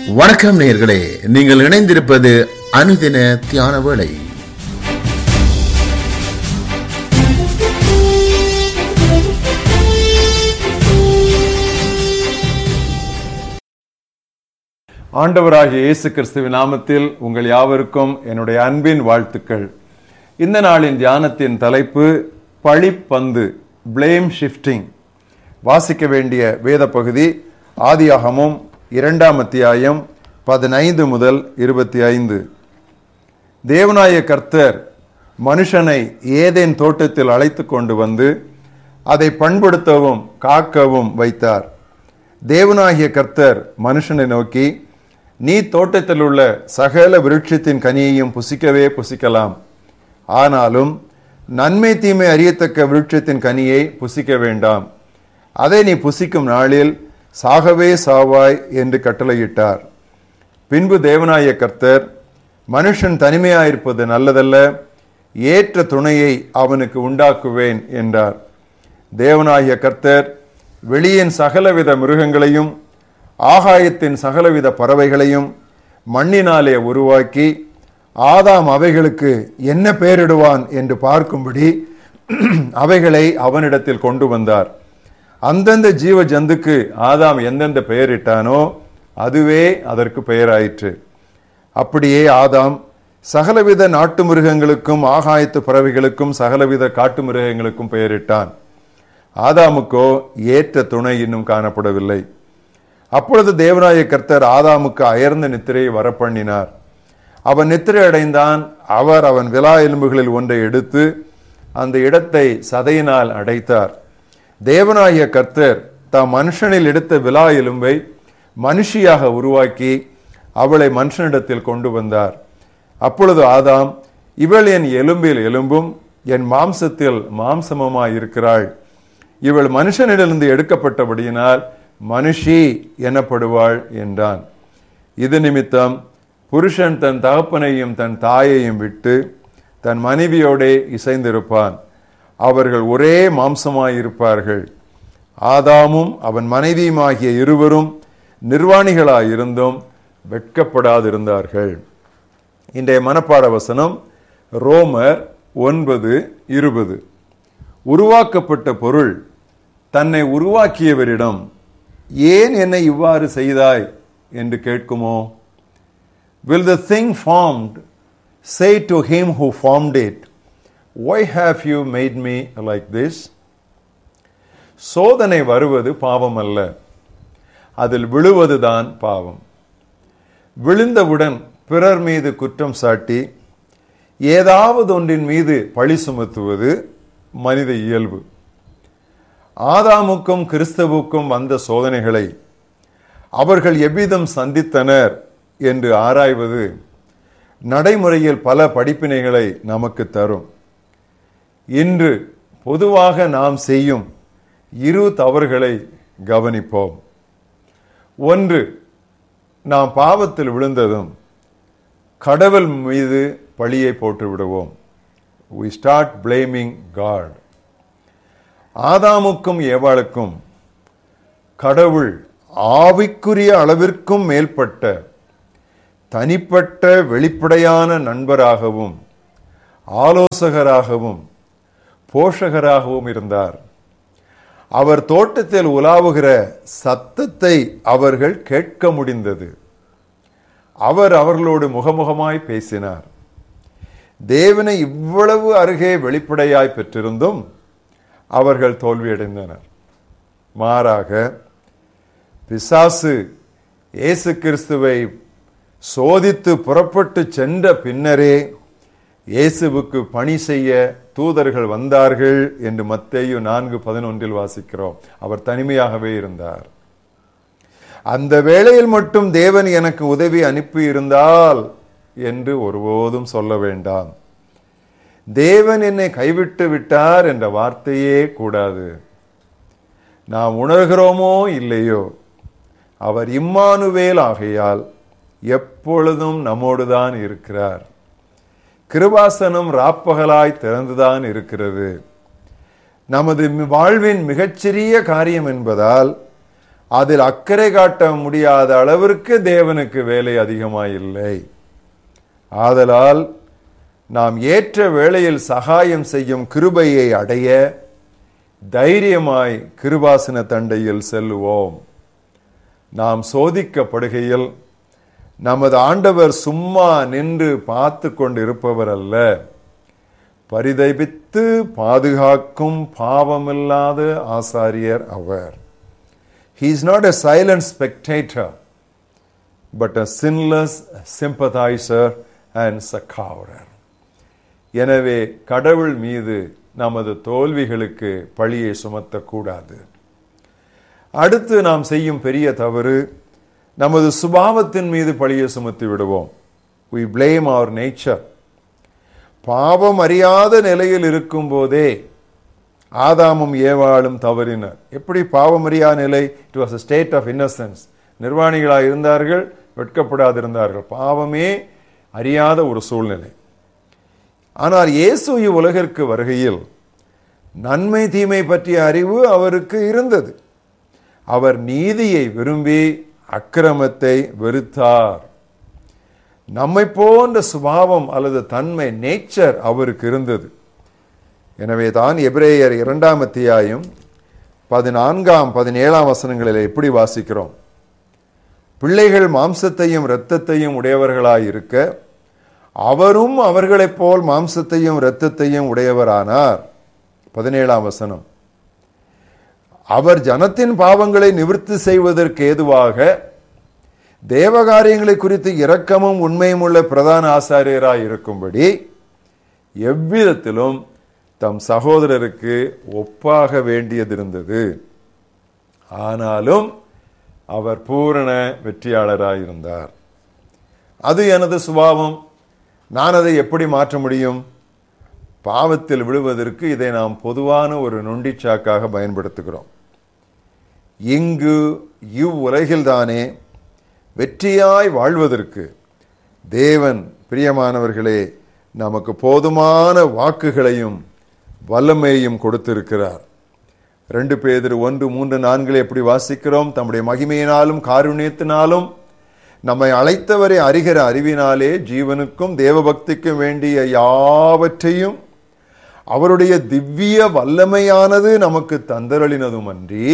வணக்கம் நேயர்களே நீங்கள் இணைந்திருப்பது அனுதின தியான வேளை ஆண்டவராகிய இயேசு கிறிஸ்துவின் நாமத்தில் உங்கள் யாவருக்கும் என்னுடைய அன்பின் வாழ்த்துக்கள் இந்த நாளின் தியானத்தின் தலைப்பு பழிப்பந்து பிளேம் ஷிஃப்டிங் வாசிக்க வேண்டிய வேத பகுதி ஆதியாகமும் இரண்டாம் அத்தியாயம் பதினைந்து முதல் இருபத்தி ஐந்து தேவனாய கர்த்தர் மனுஷனை ஏதேன் தோட்டத்தில் அழைத்து கொண்டு வந்து அதை பண்படுத்தவும் காக்கவும் வைத்தார் தேவனாகிய கர்த்தர் மனுஷனை நோக்கி நீ தோட்டத்தில் உள்ள சகல விருட்சத்தின் கனியையும் புசிக்கவே புசிக்கலாம் ஆனாலும் நன்மை தீமை அறியத்தக்க விருட்சத்தின் கனியை புசிக்க வேண்டாம் அதை நீ புசிக்கும் நாளில் சாகவே சாவாய் என்று கட்டளையிட்டார் பின்பு தேவனாய கர்த்தர் மனுஷன் தனிமையாயிருப்பது நல்லதல்ல ஏற்ற துணையை அவனுக்கு உண்டாக்குவேன் என்றார் தேவனாகிய கர்த்தர் வெளியின் சகலவித மிருகங்களையும் ஆகாயத்தின் சகலவித பறவைகளையும் மண்ணினாலே உருவாக்கி ஆதாம் அவைகளுக்கு என்ன பெயரிடுவான் என்று பார்க்கும்படி அவைகளை அவனிடத்தில் கொண்டு வந்தார் அந்தந்த ஜீவ ஜந்துக்கு ஆதாம் எந்தெந்த பெயரிட்டானோ அதுவே அதற்கு பெயராயிற்று அப்படியே ஆதாம் சகலவித நாட்டு மிருகங்களுக்கும் ஆகாயத்து பறவைகளுக்கும் சகலவித காட்டு மிருகங்களுக்கும் பெயரிட்டான் ஆதாமுக்கோ ஏற்ற துணை இன்னும் காணப்படவில்லை அப்பொழுது தேவராய கர்த்தர் ஆதாமுக்கு அயர்ந்த நித்திரையை வரப்பண்ணினார் அவன் நித்திரை அடைந்தான் அவர் அவன் விலா எலும்புகளில் ஒன்றை எடுத்து அந்த இடத்தை சதையினால் அடைத்தார் தேவனாகிய கர்த்தர் தாம் மனுஷனில் எடுத்த விலா எலும்பை மனுஷியாக உருவாக்கி அவளை மனுஷனிடத்தில் கொண்டு வந்தார் அப்பொழுது ஆதாம் இவள் என் எலும்பில் எலும்பும் என் மாம்சத்தில் மாம்சமுமாய் இருக்கிறாள் இவள் மனுஷனிடமிருந்து எடுக்கப்பட்டபடியினால் மனுஷி எனப்படுவாள் என்றான் இது நிமித்தம் புருஷன் தன் தகப்பனையும் தன் தாயையும் விட்டு தன் மனைவியோடே இசைந்திருப்பான் அவர்கள் ஒரே மாம்சமாயிருப்பார்கள் ஆதாமும் அவன் மனைவியுமாகிய இருவரும் நிர்வாணிகளாயிருந்தும் வெட்கப்படாதிருந்தார்கள் இன்றைய மனப்பாட வசனம் ரோமர் ஒன்பது இருபது உருவாக்கப்பட்ட பொருள் தன்னை உருவாக்கியவரிடம் ஏன் என்னை இவ்வாறு செய்தாய் என்று கேட்குமோ will the thing formed say to him who formed it why have you made me like this சோதனை வருவது பாவம் அல்ல அதில் விழுவதுதான் பாவம் விழுந்தவுடன் பிறர் மீது குற்றம் சாட்டி ஏதாவது ஒன்றின் மீது பழி சுமத்துவது மனித இயல்பு ஆதாமுக்கும் கிறிஸ்தவுக்கும் வந்த சோதனைகளை அவர்கள் எவ்விதம் சந்தித்தனர் என்று ஆராய்வது நடைமுறையில் பல படிப்பினைகளை நமக்கு தரும் இன்று பொதுவாக நாம் செய்யும் இரு தவறுகளை கவனிப்போம் ஒன்று நாம் பாவத்தில் விழுந்ததும் கடவுள் மீது பழியை போட்டு விடுவோம் we start blaming God ஆதாமுக்கும் ஏவாளுக்கும் கடவுள் ஆவிக்குரிய அளவிற்கும் மேல்பட்ட தனிப்பட்ட வெளிப்படையான நண்பராகவும் ஆலோசகராகவும் போஷகராகவும் இருந்தார் அவர் தோட்டத்தில் உலாவுகிற சத்தத்தை அவர்கள் கேட்க முடிந்தது அவர் அவர்களோடு முகமுகமாய் பேசினார் தேவனை இவ்வளவு அருகே வெளிப்படையாய் பெற்றிருந்தும் அவர்கள் தோல்வியடைந்தனர் மாறாக பிசாசு இயேசு கிறிஸ்துவை சோதித்து புறப்பட்டு சென்ற பின்னரே இயேசுவுக்கு பணி செய்ய தூதர்கள் வந்தார்கள் என்று மத்தேயு நான்கு பதினொன்றில் வாசிக்கிறோம் அவர் தனிமையாகவே இருந்தார் அந்த வேளையில் மட்டும் தேவன் எனக்கு உதவி அனுப்பி இருந்தால் என்று ஒருபோதும் சொல்ல வேண்டாம் தேவன் என்னை கைவிட்டு விட்டார் என்ற வார்த்தையே கூடாது நாம் உணர்கிறோமோ இல்லையோ அவர் இம்மானுவேல் ஆகையால் எப்பொழுதும் நம்மோடுதான் இருக்கிறார் கிருபாசனம் ராப்பகலாய் திறந்துதான் இருக்கிறது நமது வாழ்வின் மிகச்சிறிய காரியம் என்பதால் அதில் அக்கறை காட்ட முடியாத அளவிற்கு தேவனுக்கு வேலை அதிகமாயில்லை ஆதலால் நாம் ஏற்ற வேளையில் சகாயம் செய்யும் கிருபையை அடைய தைரியமாய் கிருபாசன தண்டையில் செல்லுவோம் நாம் சோதிக்கப்படுகையில் நமது ஆண்டவர் சும்மா நின்று பார்த்து கொண்டு இருப்பவர் அல்ல பரிதைபித்து பாதுகாக்கும் பாவமில்லாத ஆசாரியர் அவர் He is not a silent spectator, but a sinless sympathizer and succorer. எனவே கடவுள் மீது நமது தோல்விகளுக்கு பழியை சுமத்தக்கூடாது அடுத்து நாம் செய்யும் பெரிய தவறு நமது சுபாவத்தின் மீது பழியை சுமத்தி விடுவோம் we blame our nature பாவம் அறியாத நிலையில் இருக்கும் போதே ஆதாமும் ஏவாளும் தவறினர் எப்படி பாவமறியா நிலை it was state of innocence நிர்வாணிகளாக இருந்தார்கள் வெட்கப்படாதிருந்தார்கள் பாவமே அறியாத ஒரு சூழ்நிலை ஆனால் இயேசு இவ்வுலகிற்கு வருகையில் நன்மை தீமை பற்றிய அறிவு அவருக்கு இருந்தது அவர் நீதியை விரும்பி அக்கிரமத்தை வெறுத்தார் நம்மை போன்ற சுபாவம் அல்லது தன்மை நேச்சர் அவருக்கு இருந்தது எனவே தான் எபிரேயர் இரண்டாம் அத்தியாயம் பதினான்காம் பதினேழாம் வசனங்களில் எப்படி வாசிக்கிறோம் பிள்ளைகள் மாம்சத்தையும் இரத்தத்தையும் உடையவர்களாய் இருக்க அவரும் அவர்களைப் போல் மாம்சத்தையும் இரத்தத்தையும் உடையவரானார் பதினேழாம் வசனம் அவர் ஜனத்தின் பாவங்களை நிவர்த்தி செய்வதற்கு ஏதுவாக தேவகாரியங்களை குறித்து இரக்கமும் உண்மையும் உள்ள பிரதான ஆசாரியராய் இருக்கும்படி எவ்விதத்திலும் தம் சகோதரருக்கு ஒப்பாக வேண்டியதிருந்தது ஆனாலும் அவர் பூரண வெற்றியாளராய் இருந்தார் அது எனது சுபாவம் நான் அதை எப்படி மாற்ற முடியும் பாவத்தில் விழுவதற்கு இதை நாம் பொதுவான ஒரு நொண்டிச்சாக்காக பயன்படுத்துகிறோம் இங்கு இவ்வுலகில்தானே வெற்றியாய் வாழ்வதற்கு தேவன் பிரியமானவர்களே நமக்கு போதுமான வாக்குகளையும் வல்லமையையும் கொடுத்திருக்கிறார் ரெண்டு பேர் ஒன்று மூன்று நான்களை எப்படி வாசிக்கிறோம் தம்முடைய மகிமையினாலும் காருண்யத்தினாலும் நம்மை அழைத்தவரை அறிகிற அறிவினாலே ஜீவனுக்கும் தேவபக்திக்கும் வேண்டிய யாவற்றையும் அவருடைய திவ்ய வல்லமையானது நமக்கு தந்தரளினதும் அன்றி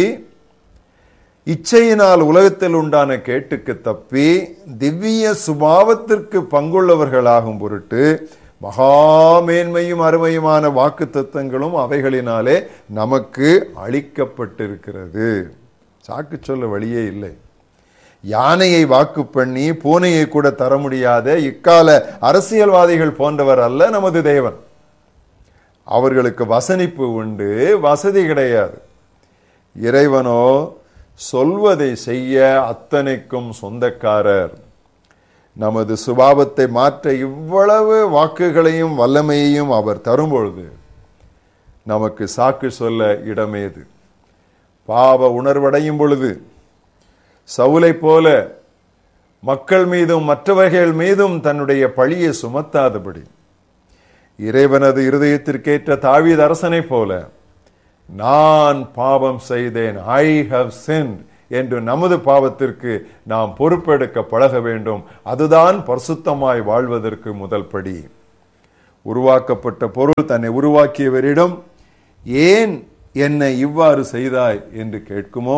இச்சையினால் உலகத்தில் உண்டான கேட்டுக்கு தப்பி திவ்ய சுபாவத்திற்கு பங்குள்ளவர்களாகும் பொருட்டு மகாமேன்மையும் அருமையுமான வாக்கு தத்துவங்களும் அவைகளினாலே நமக்கு அளிக்கப்பட்டிருக்கிறது சாக்கு சொல்ல வழியே இல்லை யானையை வாக்கு பண்ணி பூனையை கூட தர முடியாத இக்கால அரசியல்வாதிகள் போன்றவர் அல்ல நமது தேவன் அவர்களுக்கு வசனிப்பு உண்டு வசதி கிடையாது இறைவனோ சொல்வதை செய்ய அத்தனைக்கும் சொந்தக்காரர் நமது சுபாவத்தை மாற்ற இவ்வளவு வாக்குகளையும் வல்லமையையும் அவர் தரும்பொழுது நமக்கு சாக்கு சொல்ல இடமேது பாவ உணர்வடையும் பொழுது சவுலை போல மக்கள் மீதும் மற்றவர்கள் மீதும் தன்னுடைய பழியை சுமத்தாதபடி இறைவனது இருதயத்திற்கேற்ற தாவீது அரசனை போல நான் பாவம் செய்தேன் ஐ ஹவ் சென்ட் என்று நமது பாவத்திற்கு நாம் பொறுப்பெடுக்க பழக வேண்டும் அதுதான் பரிசுத்தமாய் வாழ்வதற்கு முதல் படி உருவாக்கப்பட்ட பொருள் தன்னை உருவாக்கியவரிடம் ஏன் என்னை இவ்வாறு செய்தாய் என்று கேட்குமோ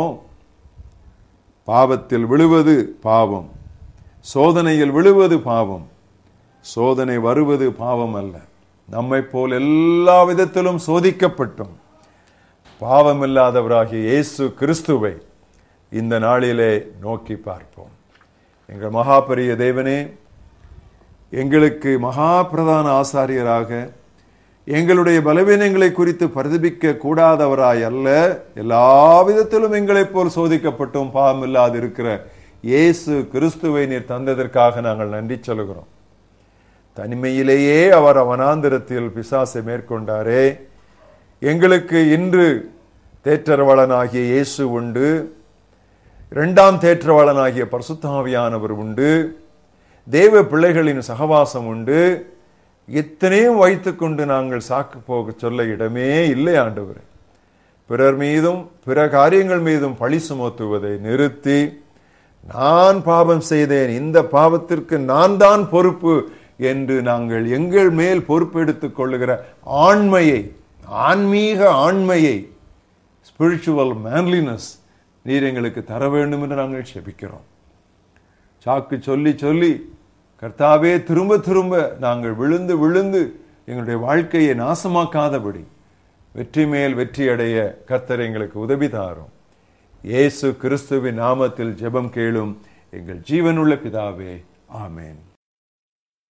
பாவத்தில் விழுவது பாவம் சோதனையில் விழுவது பாவம் சோதனை வருவது பாவம் அல்ல நம்மை போல் எல்லா விதத்திலும் சோதிக்கப்பட்டும் பாவமில்லாதவராகிய இயேசு கிறிஸ்துவை இந்த நாளிலே நோக்கி பார்ப்போம் எங்கள் மகாபரிய தேவனே எங்களுக்கு மகா பிரதான ஆசாரியராக எங்களுடைய பலவீனங்களை குறித்து பிரதிபிக்க கூடாதவராய் அல்ல எல்லா விதத்திலும் எங்களைப் போல் சோதிக்கப்பட்டும் பாவமில்லாது இருக்கிற இயேசு கிறிஸ்துவை நீர் தந்ததற்காக நாங்கள் நன்றி சொல்கிறோம் தனிமையிலேயே அவர் அவனாந்திரத்தில் பிசாசை மேற்கொண்டாரே எங்களுக்கு இன்று தேற்றரவாளனாகிய இயேசு உண்டு இரண்டாம் தேற்றவாளனாகிய பரிசுத்தாவியானவர் உண்டு தேவ பிள்ளைகளின் சகவாசம் உண்டு எத்தனையும் வைத்துக்கொண்டு நாங்கள் சாக்கு போக சொல்ல இடமே இல்லை ஆண்டவர் பிறர் மீதும் பிற காரியங்கள் மீதும் பழி சுமத்துவதை நிறுத்தி நான் பாவம் செய்தேன் இந்த பாவத்திற்கு நான் தான் பொறுப்பு என்று நாங்கள் எங்கள் மேல் பொறுப்பெடுத்துக் கொள்ளுகிற ஆண்மையை ஆன்மீக ஆண்மையை ஸ்பிரிச்சுவல் மேன்லினஸ் நீர் எங்களுக்கு தர வேண்டும் என்று நாங்கள் செபிக்கிறோம் சாக்கு சொல்லி சொல்லி கர்த்தாவே திரும்ப திரும்ப நாங்கள் விழுந்து விழுந்து எங்களுடைய வாழ்க்கையை நாசமாக்காதபடி வெற்றி மேல் வெற்றி அடைய கர்த்தர் எங்களுக்கு உதவி தாரும் இயேசு கிறிஸ்துவின் நாமத்தில் ஜெபம் கேளும் எங்கள் ஜீவனுள்ள பிதாவே ஆமென்